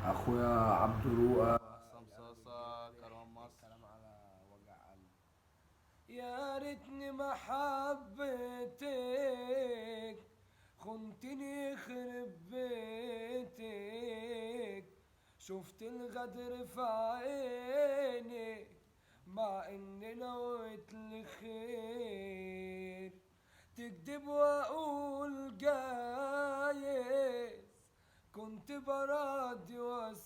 اخويا عبد الرؤى صمصاصة كرم مصر الكلام على وجع قلب يا ريتني ما حبيتك خنتني يخرب بيتك شفت الغدر في عيني مع اني نويت الخير تكذب واقول جايز كنت براضي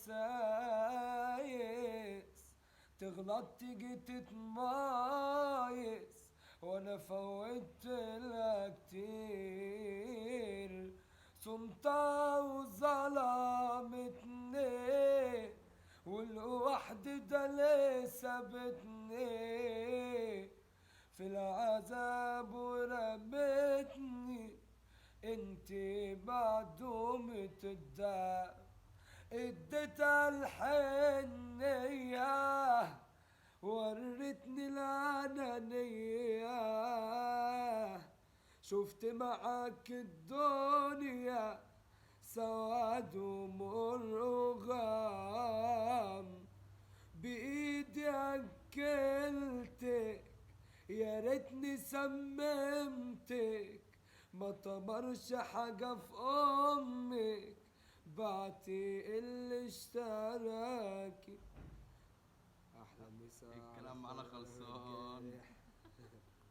وسايس تغلط تيجي تتمايس وانا فوتت لها كتير صمتها وظلمتني والوحدة ده ليه سابتني في العذاب ورمتني انت بعدهم تدعم اديتها الحنية ورتني الأنانية شفت معاك الدنيا سواد ومر وغام بإيدي أكلتك يا ريتني سممتك ما تمرش حاجة في أمك بعتي اللي اشتراكي أحلى مسا الكلام معانا خلصان